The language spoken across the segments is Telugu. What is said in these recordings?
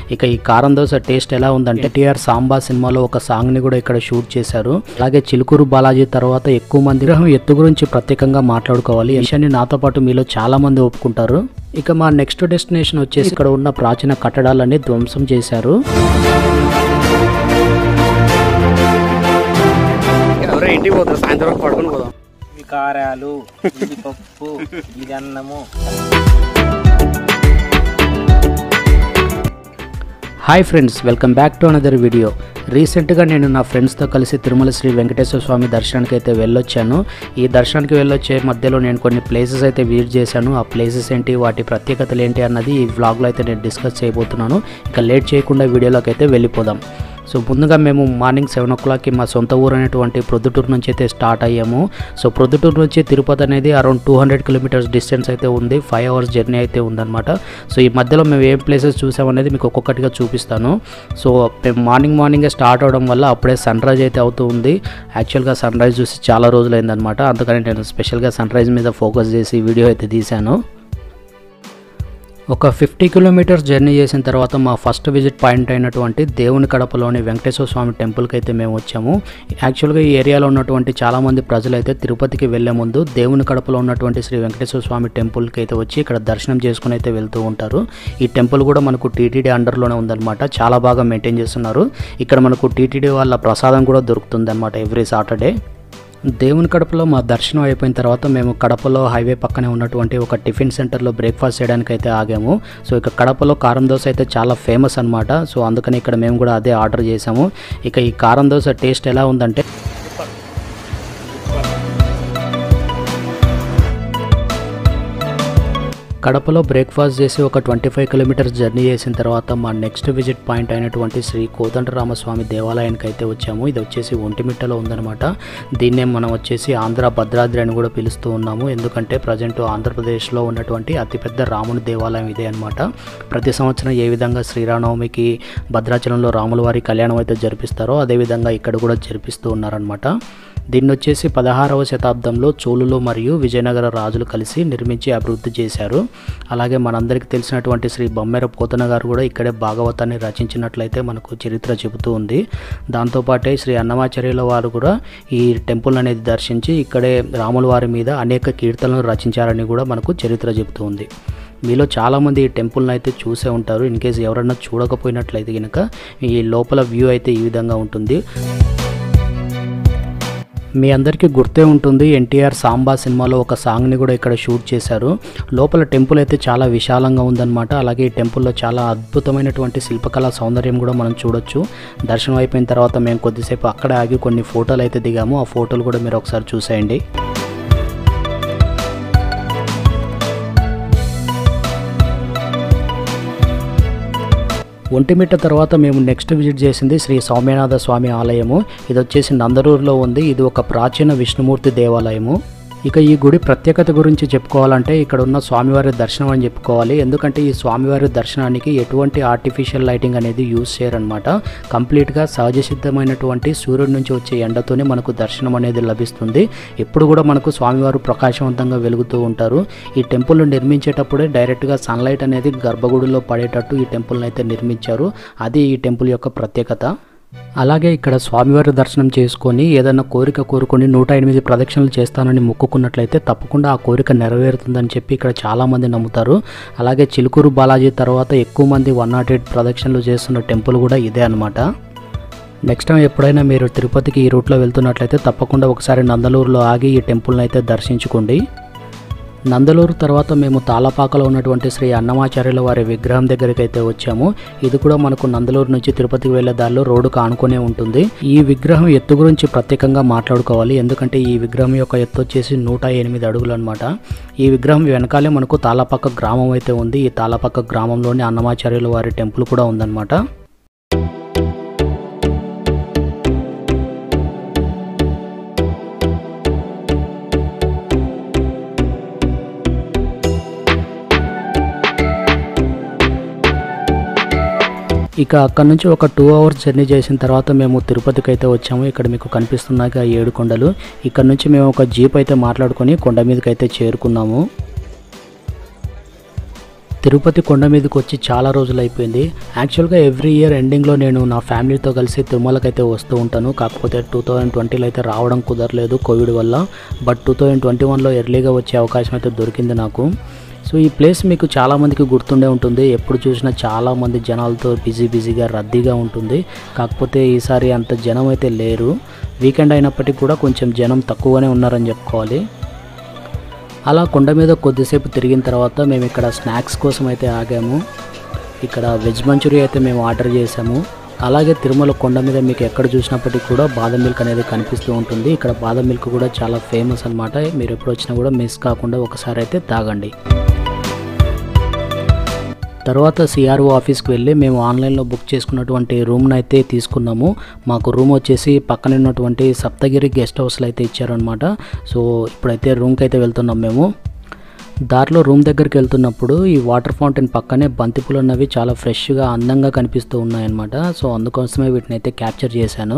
ఇక ఈ కారం దోశ టేస్ట్ ఎలా ఉందంటే టిఆర్ సాంబా సినిమాలో ఒక సాంగ్ ని కూడా ఇక్కడ షూట్ చేశారు అలాగే చిలుకూరు బాలాజీ తర్వాత ఎక్కువ మంది విగ్రహం ఎత్తు గురించి ప్రత్యేకంగా మాట్లాడుకోవాలి ఈ విషయాన్ని నాతో పాటు మీలో చాలా మంది ఒప్పుకుంటారు ఇక మా నెక్స్ట్ డెస్టినేషన్ వచ్చేసి ఇక్కడ ఉన్న ప్రాచీన కట్టడాలన్నీ ధ్వంసం చేశారు ఎవరో ఇంటికి పోతారు సాయంత్రం వరకు పడుకొని పోదాం ఇవి కారాలు ఇది పప్పు ఇది అన్నము hi friends welcome back to another video రీసెంట్గా నేను నా ఫ్రెండ్స్తో కలిసి తిరుమల శ్రీ వెంకటేశ్వర స్వామి దర్శనానికి అయితే వెళ్ళొచ్చాను ఈ దర్శనానికి వెళ్ళొచ్చే మధ్యలో నేను కొన్ని ప్లేసెస్ అయితే విజిట్ చేశాను ఆ ప్లేసెస్ ఏంటి వాటి ప్రత్యేకతలు ఏంటి అన్నది ఈ వ్లాగ్లో అయితే నేను డిస్కస్ చేయబోతున్నాను ఇక లేట్ చేయకుండా వీడియోలోకి అయితే వెళ్ళిపోదాం సో ముందుగా మేము మార్నింగ్ సెవెన్ ఓ క్లాక్కి మా సొంత ఊరు అనేటువంటి ప్రొద్దుటూరు నుంచి అయితే స్టార్ట్ అయ్యాము సో ప్రొద్దుటూరు నుంచి తిరుపతి అనేది around two hundred kilometres distance అయితే ఉంది ఫైవ్ అవర్స్ జర్నీ అయితే ఉందన్నమాట సో ఈ మధ్యలో మేము ఏం ప్లేసెస్ చూసామనేది మీకు ఒక్కొక్కటిగా చూపిస్తాను సో మేము మార్నింగ్ మార్నింగే స్టార్ట్ అవడం వల్ల అప్పుడే సన్ రైజ్ అయితే అవుతూ ఉంది యాక్చువల్గా సన్ రైజ్ చూసి చాలా రోజులైందనమాట అందుకని నేను స్పెషల్గా సన్ రైజ్ మీద ఫోకస్ చేసి వీడియో అయితే తీశాను ఒక ఫిఫ్టీ కిలోమీటర్స్ జర్నీ చేసిన తర్వాత మా ఫస్ట్ విజిట్ పాయింట్ అయినటువంటి దేవుని కడపలోని వెంకటేశ్వర స్వామి టెంపుల్కి అయితే మేము వచ్చాము యాక్చువల్గా ఈ ఏరియాలో ఉన్నటువంటి చాలామంది ప్రజలు అయితే తిరుపతికి వెళ్లే ముందు దేవుని కడపలో ఉన్నటువంటి శ్రీ వెంకటేశ్వర స్వామి టెంపుల్కి అయితే వచ్చి ఇక్కడ దర్శనం చేసుకుని అయితే వెళ్తూ ఉంటారు ఈ టెంపుల్ కూడా మనకు టీటీడీ అండర్లోనే ఉందన్నమాట చాలా బాగా మెయింటైన్ చేస్తున్నారు ఇక్కడ మనకు టీటీడీ వాళ్ళ ప్రసాదం కూడా దొరుకుతుంది అనమాట ఎవ్రీ సాటర్డే దేవుని కడపలో మా దర్శనం అయిపోయిన తర్వాత మేము కడపలో హైవే పక్కనే ఉన్నటువంటి ఒక టిఫిన్ సెంటర్లో బ్రేక్ఫాస్ట్ చేయడానికి అయితే ఆగాము సో ఇక కడపలో కారం దోశ అయితే చాలా ఫేమస్ అనమాట సో అందుకని ఇక్కడ మేము కూడా అదే ఆర్డర్ చేసాము ఇక ఈ కారం దోశ టేస్ట్ ఎలా ఉందంటే కడపలో బ్రేక్ఫాస్ట్ చేసి ఒక ట్వంటీ ఫైవ్ కిలోమీటర్స్ జర్నీ చేసిన తర్వాత మా నెక్స్ట్ విజిట్ పాయింట్ అయినటువంటి శ్రీ కోదండరామస్వామి దేవాలయానికి అయితే వచ్చాము ఇది వచ్చేసి ఒంటిమిట్టలో ఉందన్నమాట దీన్నే మనం వచ్చేసి ఆంధ్ర భద్రాద్రి అని కూడా పిలుస్తూ ఉన్నాము ఎందుకంటే ప్రజెంట్ ఆంధ్రప్రదేశ్లో ఉన్నటువంటి అతిపెద్ద రాముని దేవాలయం ఇదే అనమాట ప్రతి సంవత్సరం ఏ విధంగా శ్రీరామనవమికి భద్రాచలంలో రాముల వారి కళ్యాణం అయితే జరిపిస్తారో అదేవిధంగా ఇక్కడ కూడా జరిపిస్తూ ఉన్నారనమాట దీన్ని వచ్చేసి పదహారవ శతాబ్దంలో చోళులు మరియు విజయనగర రాజులు కలిసి నిర్మించి అభివృద్ధి చేశారు అలాగే మనందరికీ తెలిసినటువంటి శ్రీ బొమ్మెర పోతన గారు కూడా ఇక్కడే భాగవతాన్ని రచించినట్లయితే మనకు చరిత్ర చెబుతూ ఉంది దాంతోపాటే శ్రీ అన్నమాచార్యుల వారు కూడా ఈ టెంపుల్ అనేది దర్శించి ఇక్కడే రాముల వారి మీద అనేక కీర్తనలు రచించారని కూడా మనకు చరిత్ర చెబుతూ ఉంది మీలో చాలామంది ఈ టెంపుల్ని అయితే చూసే ఉంటారు ఇన్ కేసు ఎవరన్నా చూడకపోయినట్లయితే కనుక ఈ లోపల వ్యూ అయితే ఈ విధంగా ఉంటుంది మీ అందరికీ గుర్తే ఉంటుంది ఎన్టీఆర్ సాంబా సినిమాలో ఒక సాంగ్ని కూడా ఇక్కడ షూట్ చేశారు లోపల టెంపుల్ అయితే చాలా విశాలంగా ఉందన్నమాట అలాగే ఈ టెంపుల్లో చాలా అద్భుతమైనటువంటి శిల్పకళా సౌందర్యం కూడా మనం చూడొచ్చు దర్శనం అయిపోయిన తర్వాత మేము కొద్దిసేపు అక్కడే ఆగి కొన్ని ఫోటోలు అయితే దిగాము ఆ ఫోటోలు కూడా మీరు ఒకసారి చూసేయండి ఒంటిమిట్ట తర్వాత మేము నెక్స్ట్ విజిట్ చేసింది శ్రీ సౌమ్యనాథ స్వామి ఆలయము ఇది వచ్చేసి నందరూరులో ఉంది ఇది ఒక ప్రాచీన విష్ణుమూర్తి దేవాలయము ఇక ఈ గుడి ప్రత్యేకత గురించి చెప్పుకోవాలంటే ఇక్కడ ఉన్న స్వామివారి దర్శనం అని చెప్పుకోవాలి ఎందుకంటే ఈ స్వామివారి దర్శనానికి ఎటువంటి ఆర్టిఫిషియల్ లైటింగ్ అనేది యూజ్ చేయరనమాట కంప్లీట్గా సహజ సిద్ధమైనటువంటి సూర్యుడి నుంచి వచ్చే ఎండతోనే మనకు దర్శనం అనేది లభిస్తుంది ఎప్పుడు కూడా మనకు స్వామివారు ప్రకాశవంతంగా వెలుగుతూ ఉంటారు ఈ టెంపుల్ నిర్మించేటప్పుడే డైరెక్ట్గా సన్లైట్ అనేది గర్భగుడిలో పడేటట్టు ఈ టెంపుల్ని అయితే నిర్మించారు అది ఈ టెంపుల్ యొక్క ప్రత్యేకత అలాగే ఇక్కడ స్వామివారి దర్శనం చేసుకొని ఏదైనా కోరిక కోరుకొని నూట ఎనిమిది ప్రదక్షిణలు చేస్తానని మొక్కుకున్నట్లయితే తప్పకుండా ఆ కోరిక నెరవేరుతుందని చెప్పి ఇక్కడ చాలామంది నమ్ముతారు అలాగే చిలుకూరు బాలాజీ తర్వాత ఎక్కువ మంది వన్ నాట్ ఎయిట్ ప్రదక్షిణలు చేస్తున్న టెంపుల్ కూడా ఇదే అనమాట నెక్స్ట్ టైం ఎప్పుడైనా మీరు తిరుపతికి ఈ రూట్లో వెళ్తున్నట్లయితే తప్పకుండా ఒకసారి నందలూరులో ఆగి ఈ టెంపుల్ని అయితే దర్శించుకోండి నందలూరు తర్వాత మేము తాళపాకలో ఉన్నటువంటి శ్రీ అన్నమాచార్యుల వారి విగ్రహం దగ్గరికి అయితే వచ్చాము ఇది కూడా మనకు నందలూరు నుంచి తిరుపతికి వెళ్లే దారిలో రోడ్డుకు ఆనుకునే ఉంటుంది ఈ విగ్రహం ఎత్తు గురించి ప్రత్యేకంగా మాట్లాడుకోవాలి ఎందుకంటే ఈ విగ్రహం యొక్క ఎత్తు వచ్చేసి నూట ఎనిమిది అడుగులు అనమాట ఈ విగ్రహం వెనకాలే మనకు తాళపాక గ్రామం అయితే ఉంది ఈ తాళపాక గ్రామంలోని అన్నమాచార్యుల వారి టెంపుల్ కూడా ఉందన్నమాట ఇక అక్కడ నుంచి ఒక టూ అవర్స్ జర్నీ చేసిన తర్వాత మేము తిరుపతికి అయితే వచ్చాము ఇక్కడ మీకు కనిపిస్తున్నాక ఏడు కొండలు ఇక్కడ నుంచి మేము ఒక జీప్ అయితే మాట్లాడుకొని కొండ మీదకి అయితే చేరుకున్నాము తిరుపతి కొండ మీదకి వచ్చి చాలా రోజులు అయిపోయింది యాక్చువల్గా ఎవ్రీ ఇయర్ ఎండింగ్లో నేను నా ఫ్యామిలీతో కలిసి తిరుమలకి అయితే వస్తూ ఉంటాను కాకపోతే టూ థౌజండ్ ట్వంటీలో అయితే రావడం కుదరలేదు కోవిడ్ వల్ల బట్ టూ థౌజండ్ ట్వంటీ వన్లో ఎర్లీగా వచ్చే అవకాశం అయితే దొరికింది నాకు సో ఈ ప్లేస్ మీకు చాలామందికి గుర్తుండే ఉంటుంది ఎప్పుడు చూసినా చాలామంది జనాలతో బిజీ బిజీగా రద్దీగా ఉంటుంది కాకపోతే ఈసారి అంత జనం అయితే లేరు వీకెండ్ అయినప్పటికీ కూడా కొంచెం జనం తక్కువగానే ఉన్నారని చెప్పుకోవాలి అలా కొండ మీద కొద్దిసేపు తిరిగిన తర్వాత మేము ఇక్కడ స్నాక్స్ కోసం అయితే ఆగాము ఇక్కడ వెజ్ మంచూరియా అయితే మేము ఆర్డర్ చేసాము అలాగే తిరుమల కొండ మీద మీకు ఎక్కడ చూసినప్పటికీ కూడా బాదం మిల్క్ అనేది కనిపిస్తూ ఉంటుంది ఇక్కడ బాదం మిల్క్ కూడా చాలా ఫేమస్ అనమాట మీరు ఎప్పుడు వచ్చినా కూడా మిస్ కాకుండా ఒకసారి అయితే తాగండి తర్వాత సిఆర్ఓ ఆఫీస్కి వెళ్ళి మేము ఆన్లైన్లో బుక్ చేసుకున్నటువంటి రూమ్ని అయితే తీసుకున్నాము మాకు రూమ్ వచ్చేసి పక్కన ఉన్నటువంటి సప్తగిరి గెస్ట్ హౌస్లో అయితే ఇచ్చారనమాట సో ఇప్పుడైతే రూమ్కి అయితే వెళ్తున్నాం మేము దారిలో రూమ్ దగ్గరికి వెళ్తున్నప్పుడు ఈ వాటర్ ఫౌంటైన్ పక్కనే బంతిపూలు అన్నవి చాలా ఫ్రెష్గా అందంగా కనిపిస్తూ ఉన్నాయన్నమాట సో అందుకోసమే వీటిని అయితే క్యాప్చర్ చేశాను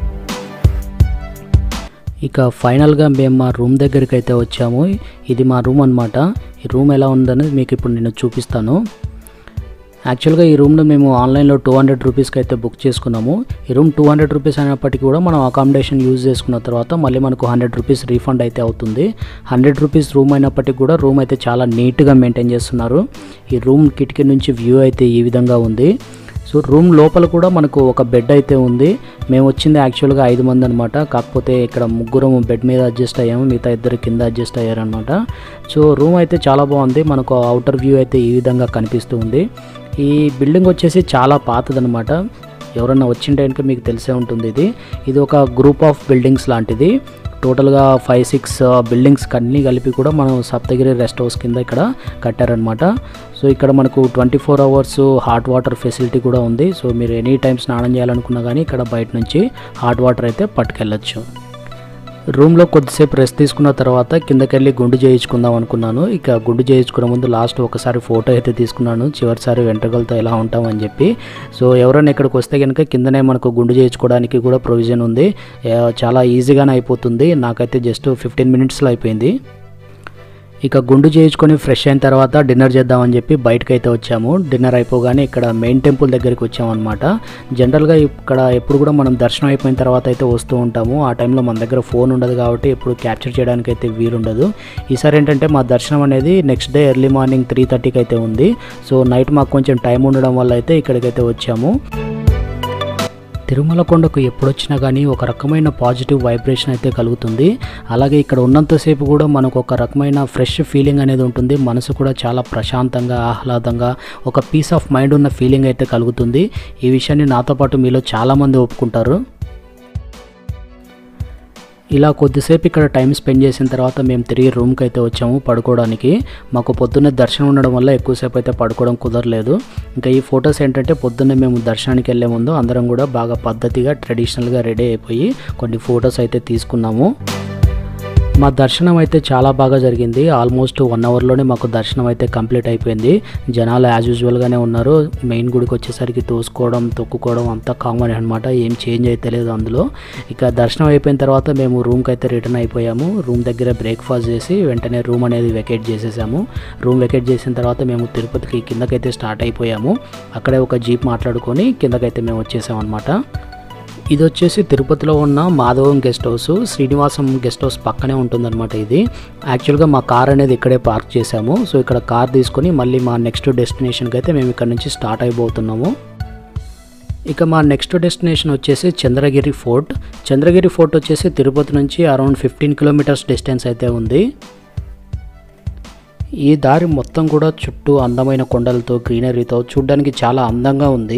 ఇక ఫైనల్గా మేము మా రూమ్ దగ్గరికి అయితే వచ్చాము ఇది మా రూమ్ అనమాట ఈ రూమ్ ఎలా ఉందని మీకు ఇప్పుడు నేను చూపిస్తాను యాక్చువల్గా ఈ రూమ్ను మేము ఆన్లైన్లో టూ హండ్రెడ్ రూపీస్కి అయితే బుక్ చేసుకున్నాము ఈ రూమ్ టూ హండ్రెడ్ రూపీస్ అయినప్పటికీ కూడా మనం అకామిడేషన్ యూజ్ చేసుకున్న తర్వాత మళ్ళీ మనకు హండ్రెడ్ రూపీస్ రీఫండ్ అయితే అవుతుంది హండ్రెడ్ రూపీస్ రూమ్ అయినప్పటికీ కూడా రూమ్ అయితే చాలా నీట్గా మెయింటైన్ చేస్తున్నారు ఈ రూమ్ కిటికీ నుంచి వ్యూ అయితే ఈ విధంగా ఉంది సో రూమ్ లోపల కూడా మనకు ఒక బెడ్ అయితే ఉంది మేము వచ్చింది యాక్చువల్గా ఐదు మంది అనమాట కాకపోతే ఇక్కడ ముగ్గురు బెడ్ మీద అడ్జస్ట్ అయ్యాము మిగతా ఇద్దరు కింద అడ్జస్ట్ అయ్యారనమాట సో రూమ్ అయితే చాలా బాగుంది మనకు అవుటర్ వ్యూ అయితే ఈ విధంగా కనిపిస్తూ ఉంది ఈ బిల్డింగ్ వచ్చేసి చాలా పాతదనమాట ఎవరన్నా వచ్చింటే కనుక మీకు తెలిసే ఉంటుంది ఇది ఇది ఒక గ్రూప్ ఆఫ్ బిల్డింగ్స్ లాంటిది టోటల్గా ఫైవ్ సిక్స్ బిల్డింగ్స్ అన్నీ కలిపి కూడా మనం సప్తగిరి రెస్ట్ హౌస్ కింద ఇక్కడ కట్టారనమాట సో ఇక్కడ మనకు twenty four hours hot water facility కూడా ఉంది సో మీరు ఎనీ టైం స్నానం చేయాలనుకున్నా కానీ ఇక్కడ బయట నుంచి హాట్ వాటర్ అయితే పట్టుకెళ్ళచ్చు రూమ్లో కొద్దిసేపు రెస్ట్ తీసుకున్న తర్వాత కిందకెళ్ళి గుండు చేయించుకుందాం అనుకున్నాను ఇక గుండు చేయించుకునే ముందు లాస్ట్ ఒకసారి ఫోటో అయితే తీసుకున్నాను చివరిసారి వెంట్రుకలతో ఎలా ఉంటామని చెప్పి సో ఎవరైనా ఇక్కడికి వస్తే కనుక కిందనే మనకు గుండు చేయించుకోవడానికి కూడా ప్రొవిజన్ ఉంది ఏ, చాలా ఈజీగానే అయిపోతుంది నాకైతే జస్ట్ ఫిఫ్టీన్ మినిట్స్లో అయిపోయింది ఇక గుండు చేయించుకొని ఫ్రెష్ అయిన తర్వాత డిన్నర్ చేద్దామని చెప్పి బయటకు అయితే వచ్చాము డిన్నర్ అయిపోగానే ఇక్కడ మెయిన్ టెంపుల్ దగ్గరికి వచ్చామన్నమాట జనరల్గా ఇక్కడ ఎప్పుడు కూడా మనం దర్శనం అయిపోయిన తర్వాత అయితే వస్తూ ఉంటాము ఆ టైంలో మన దగ్గర ఫోన్ ఉండదు కాబట్టి ఎప్పుడు క్యాప్చర్ చేయడానికి అయితే వీలుండదు ఈసారి ఏంటంటే మా దర్శనం అనేది next day early morning three థర్టీకి అయితే ఉంది సో నైట్ మాకు కొంచెం టైం ఉండడం వల్ల అయితే ఇక్కడికైతే వచ్చాము తిరుమల కొండకు ఎప్పుడొచ్చినా కానీ ఒక రకమైన పాజిటివ్ వైబ్రేషన్ అయితే కలుగుతుంది అలాగే ఇక్కడ ఉన్నంతసేపు కూడా మనకు ఒక రకమైన ఫ్రెష్ ఫీలింగ్ అనేది ఉంటుంది మనసు కూడా చాలా ప్రశాంతంగా ఆహ్లాదంగా ఒక పీస్ ఆఫ్ మైండ్ ఉన్న ఫీలింగ్ అయితే కలుగుతుంది ఈ విషయాన్ని నాతో పాటు మీలో చాలామంది ఒప్పుకుంటారు ఇలా కొద్దిసేపు ఇక్కడ టైం స్పెండ్ చేసిన తర్వాత మేము తిరిగి రూమ్కి అయితే వచ్చాము పడుకోవడానికి మాకు పొద్దున్నే దర్శనం ఉండడం వల్ల ఎక్కువసేపు అయితే పడుకోవడం కుదరలేదు ఇంకా ఈ ఫొటోస్ ఏంటంటే పొద్దున్నే మేము దర్శనానికి వెళ్ళే ముందు అందరం కూడా బాగా పద్ధతిగా ట్రెడిషనల్గా రెడీ అయిపోయి కొన్ని ఫొటోస్ అయితే తీసుకున్నాము మా దర్శనం అయితే చాలా బాగా జరిగింది ఆల్మోస్ట్ వన్ అవర్లోనే మాకు దర్శనం అయితే కంప్లీట్ అయిపోయింది జనాలు యాజ్ యూజువల్గానే ఉన్నారు మెయిన్ గుడికి వచ్చేసరికి తోసుకోవడం తొక్కుకోవడం అంతా కామన్ అనమాట ఏం చేంజ్ అయితే లేదు అందులో ఇక దర్శనం అయిపోయిన తర్వాత మేము రూమ్కి అయితే రిటర్న్ అయిపోయాము రూమ్ దగ్గర బ్రేక్ఫాస్ట్ చేసి వెంటనే రూమ్ అనేది వెకేట్ చేసేసాము రూమ్ వెకేట్ చేసిన తర్వాత మేము తిరుపతికి కిందకైతే స్టార్ట్ అయిపోయాము అక్కడే ఒక జీప్ మాట్లాడుకొని కిందకైతే మేము వచ్చేసాం అనమాట ఇది వచ్చేసి తిరుపతిలో ఉన్న Madhavam guest house Srinivasam guest house పక్కనే ఉంటుందన్నమాట ఇది యాక్చువల్గా మా కార్ అనేది ఇక్కడే పార్క్ చేసాము సో ఇక్కడ కార్ తీసుకొని మళ్ళీ మా నెక్స్ట్ డెస్టినేషన్కి అయితే మేము ఇక్కడ నుంచి స్టార్ట్ అయిపోతున్నాము ఇక మా నెక్స్ట్ డెస్టినేషన్ వచ్చేసి చంద్రగిరి ఫోర్ట్ చంద్రగిరి ఫోర్ట్ వచ్చేసి తిరుపతి నుంచి అరౌండ్ ఫిఫ్టీన్ కిలోమీటర్స్ డిస్టెన్స్ అయితే ఉంది ఈ దారి మొత్తం కూడా చుట్టూ అందమైన కొండలతో గ్రీనరీతో చూడడానికి చాలా అందంగా ఉంది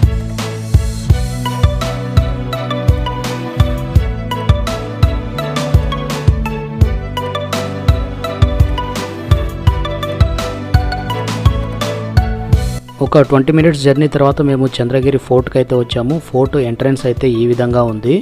ఒక ట్వంటీ మినిట్స్ జర్నీ తర్వాత మేము చంద్రగిరి ఫోర్ట్కి అయితే వచ్చాము ఫోర్ట్ ఎంట్రన్స్ అయితే ఈ విధంగా ఉంది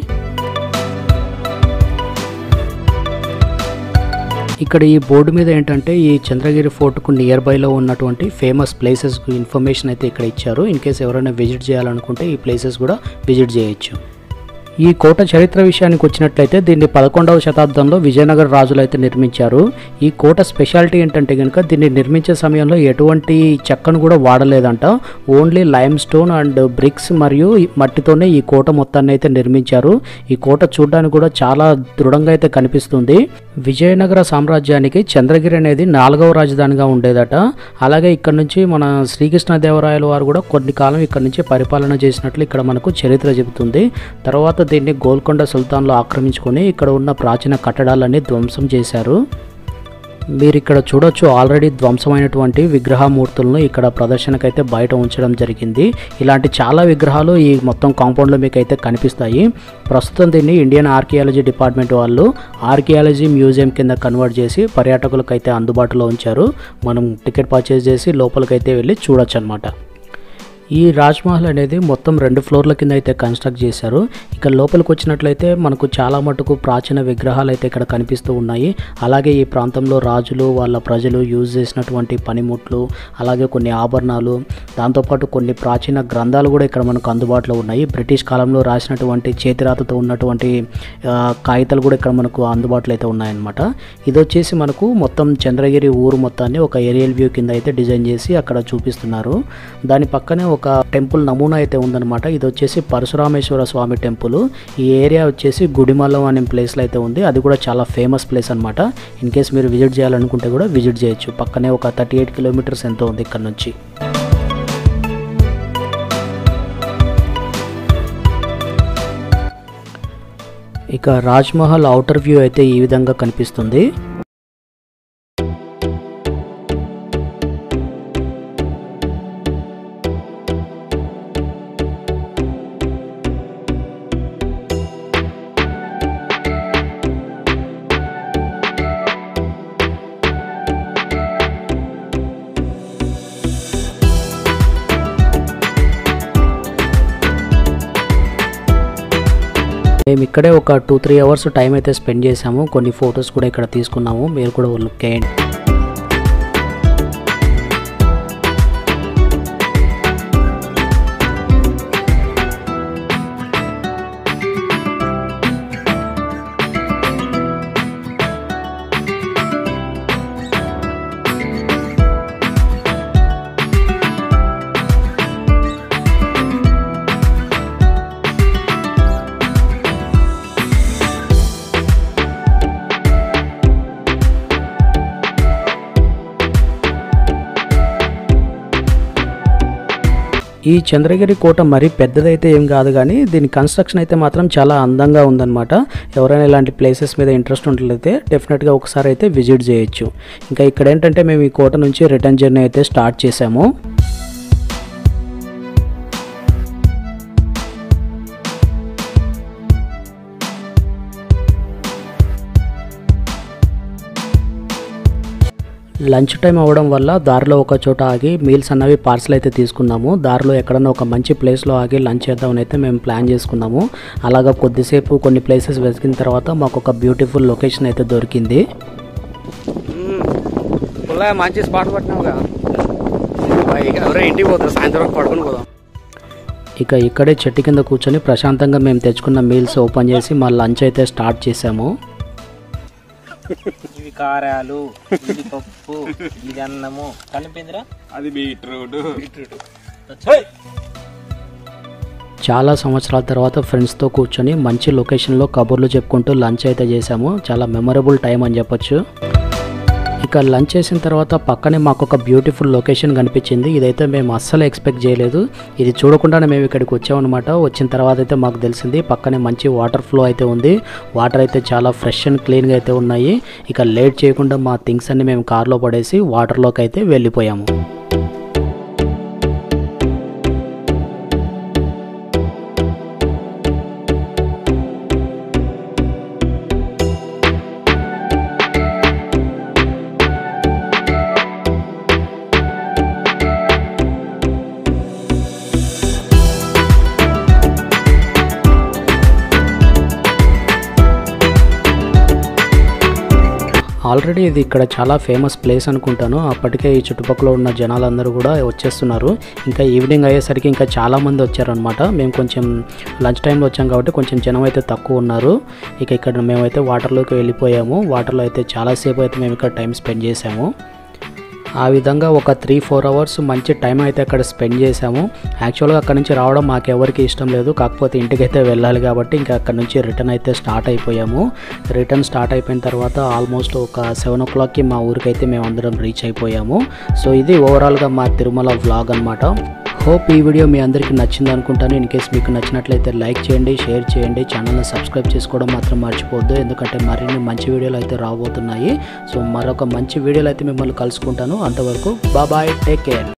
ఇక్కడ ఈ బోర్డు మీద ఏంటంటే ఈ చంద్రగిరి ఫోర్ట్కు నియర్ బైలో ఉన్నటువంటి ఫేమస్ ప్లేసెస్ ఇన్ఫర్మేషన్ అయితే ఇక్కడ ఇచ్చారు ఇన్ కేస్ ఎవరైనా విజిట్ చేయాలనుకుంటే ఈ ప్లేసెస్ కూడా విజిట్ చేయొచ్చు ఈ కోట చరిత్ర విషయానికి వచ్చినట్లయితే దీన్ని పదకొండవ శతాబ్దంలో విజయనగర రాజులు అయితే నిర్మించారు ఈ కోట స్పెషాలిటీ ఏంటంటే కనుక దీన్ని నిర్మించే సమయంలో ఎటువంటి చెక్కను కూడా వాడలేదంట only limestone and bricks మరియు ఈ మట్టితోనే ఈ కోట మొత్తాన్ని అయితే నిర్మించారు ఈ కోట చూడడానికి కూడా చాలా దృఢంగా అయితే కనిపిస్తుంది విజయనగర సామ్రాజ్యానికి చంద్రగిరి అనేది నాలుగవ రాజధానిగా ఉండేదట అలాగే ఇక్కడ నుంచి మన శ్రీకృష్ణదేవరాయల వారు కూడా కొన్ని కాలం ఇక్కడ నుంచి పరిపాలన చేసినట్లు ఇక్కడ మనకు చరిత్ర చెబుతుంది తర్వాత దీన్ని గోల్కొండ సుల్తాన్లు ఆక్రమించుకొని ఇక్కడ ఉన్న ప్రాచీన కట్టడాలన్నీ ధ్వంసం చేశారు మీరు ఇక్కడ చూడొచ్చు ఆల్రెడీ ధ్వంసమైనటువంటి విగ్రహమూర్తులను ఇక్కడ ప్రదర్శనకైతే బయట ఉంచడం జరిగింది ఇలాంటి చాలా విగ్రహాలు ఈ మొత్తం కాంపౌండ్లో మీకు అయితే కనిపిస్తాయి ప్రస్తుతం దీన్ని ఇండియన్ ఆర్కియాలజీ డిపార్ట్మెంట్ వాళ్ళు ఆర్కియాలజీ మ్యూజియం కింద కన్వర్ట్ చేసి పర్యాటకులకు అయితే అందుబాటులో ఉంచారు మనం టికెట్ పర్చేస్ చేసి లోపలికైతే వెళ్ళి చూడొచ్చు అనమాట ఈ రాజ్మహల్ అనేది మొత్తం రెండు ఫ్లోర్ల కింద అయితే కన్స్ట్రక్ట్ చేశారు ఇక లోపలికి వచ్చినట్లయితే మనకు చాలా మటుకు ప్రాచీన విగ్రహాలు అయితే ఇక్కడ కనిపిస్తూ ఉన్నాయి అలాగే ఈ ప్రాంతంలో రాజులు వాళ్ళ ప్రజలు యూజ్ చేసినటువంటి పనిముట్లు అలాగే కొన్ని ఆభరణాలు దాంతోపాటు కొన్ని ప్రాచీన గ్రంథాలు కూడా ఇక్కడ మనకు అందుబాటులో ఉన్నాయి బ్రిటిష్ కాలంలో రాసినటువంటి చేతిరాతతో ఉన్నటువంటి ఆ, కాగితాలు కూడా ఇక్కడ మనకు అందుబాటులో అయితే ఉన్నాయన్నమాట ఇది వచ్చేసి మనకు మొత్తం చంద్రగిరి ఊరు మొత్తాన్ని ఒక ఏరియల్ వ్యూ కింద అయితే డిజైన్ చేసి అక్కడ చూపిస్తున్నారు దాని పక్కనే ఒక టెంపుల్ నమూనా అయితే ఉందన్నమాట ఇది వచ్చేసి పరశురామేశ్వర స్వామి టెంపుల్ ఈ ఏరియా వచ్చేసి గుడిమల్లం అనే ప్లేస్లో అయితే ఉంది అది కూడా చాలా ఫేమస్ ప్లేస్ అనమాట ఇన్ కేస్ మీరు విజిట్ చేయాలనుకుంటే కూడా విజిట్ చేయొచ్చు పక్కనే ఒక థర్టీ ఎయిట్ కిలోమీటర్స్ ఎంతో ఉంది ఇక్కడ నుంచి ఇక రాజ్మహల్ అవుటర్ వ్యూ అయితే ఈ విధంగా కనిపిస్తుంది మేము ఇక్కడే ఒక టూ త్రీ అవర్స్ టైం అయితే స్పెండ్ చేసాము కొన్ని ఫొటోస్ కూడా ఇక్కడ తీసుకున్నాము మీరు కూడా లుక్ చేయండి ఈ చంద్రగిరి కోట మరీ పెద్దదైతే ఏం కాదు కానీ దీని కన్స్ట్రక్షన్ అయితే మాత్రం చాలా అందంగా ఉందన్నమాట ఎవరైనా ఇలాంటి ప్లేసెస్ మీద ఇంట్రెస్ట్ ఉన్నట్లయితే డెఫినెట్గా ఒకసారి అయితే విజిట్ చేయొచ్చు ఇంకా ఇక్కడ ఏంటంటే మేము ఈ కోట నుంచి రిటర్న్ జర్నీ అయితే స్టార్ట్ చేసాము లంచ్ టైం అవ్వడం వల్ల దారిలో ఒక చోట ఆగి మీల్స్ అన్నవి పార్సల్ అయితే తీసుకున్నాము దారిలో ఎక్కడన్నా ఒక మంచి ప్లేస్లో ఆగి లంచ్ చేద్దామని అయితే మేము ప్లాన్ చేసుకున్నాము అలాగా కొద్దిసేపు కొన్ని ప్లేసెస్ వెతికిన తర్వాత మాకు ఒక బ్యూటిఫుల్ లొకేషన్ అయితే దొరికింది ఫుల్ మంచి స్పాట్ పట్టినావుగా ఇక ఎవరో ఇంటికి పోతారు సాయంత్రం వరకు పడుకుని పోదాం ఇక ఇక్కడే చెట్టు కింద కూర్చొని ప్రశాంతంగా మేము తెచ్చుకున్న మీల్స్ ఓపెన్ చేసి మా లంచ్ అయితే స్టార్ట్ చేసాము ఇవి కారాలు ఇది పప్పు ఇది అన్నము కలిపిందిరా అది బీట్రూట్ చాలా సంవత్సరాల తర్వాత ఫ్రెండ్స్తో కూర్చొని మంచి లొకేషన్లో కబుర్లు చెప్పుకుంటూ లంచ్ అయితే చేసాము చాలా మెమరబుల్ టైం అని చెప్పొచ్చు ఇక లంచ్ చేసిన తర్వాత పక్కనే మాకు ఒక బ్యూటిఫుల్ లొకేషన్ కనిపించింది ఇదైతే మేము అస్సలు ఎక్స్పెక్ట్ చేయలేదు ఇది చూడకుండానే మేము ఇక్కడికి వచ్చామన్నమాట వచ్చిన తర్వాత అయితే మాకు తెలిసింది పక్కనే మంచి వాటర్ ఫ్లో అయితే ఉంది వాటర్ అయితే చాలా ఫ్రెష్ అండ్ క్లీన్గా అయితే ఉన్నాయి ఇక లేట్ చేయకుండా మా థింగ్స్ అన్ని మేము కార్లో పడేసి వాటర్లోకి అయితే వెళ్ళిపోయాము ఆల్రెడీ ఇది ఇక్కడ చాలా ఫేమస్ ప్లేస్ అనుకుంటాను అప్పటికే ఈ చుట్టుపక్కల ఉన్న జనాలందరూ కూడా వచ్చేస్తున్నారు ఇంకా ఈవినింగ్ అయ్యేసరికి ఇంకా చాలా మంది వచ్చారనమాట మేము కొంచెం లంచ్ టైంలో వచ్చాం కాబట్టి కొంచెం జనం అయితే తక్కువ ఉన్నారు ఇక ఇక్కడ మేమైతే వాటర్లోకి వెళ్ళిపోయాము వాటర్లో అయితే చాలాసేపు అయితే మేము ఇక్కడ టైం స్పెండ్ చేసాము ఆ విధంగా ఒక త్రీ ఫోర్ అవర్స్ మంచి టైం అయితే అక్కడ స్పెండ్ చేసాము యాక్చువల్గా అక్కడ నుంచి రావడం మాకు ఎవరికి ఇష్టం లేదు కాకపోతే ఇంటికైతే వెళ్ళాలి కాబట్టి ఇంకా అక్కడ నుంచి రిటర్న్ అయితే స్టార్ట్ అయిపోయాము రిటర్న్ స్టార్ట్ అయిపోయిన తర్వాత ఆల్మోస్ట్ ఒక సెవెన్ ఓ క్లాక్కి మా ఊరికైతే మేము అందరం రీచ్ అయిపోయాము సో ఇది ఓవరాల్గా మా తిరుమల వ్లాగ్ అనమాట హోప్ ఈ వీడియో మీ అందరికీ నచ్చింది అనుకుంటాను ఇన్ కేస్ మీకు నచ్చినట్లయితే లైక్ చేయండి షేర్ చేయండి ఛానల్ని సబ్స్క్రైబ్ చేసుకోవడం మాత్రం మర్చిపోవద్దు ఎందుకంటే మరిన్ని మంచి వీడియోలు అయితే రాబోతున్నాయి సో మరొక మంచి వీడియోలు అయితే మిమ్మల్ని కలుసుకుంటాను అంతవరకు బాబాయ్ టేక్ కేర్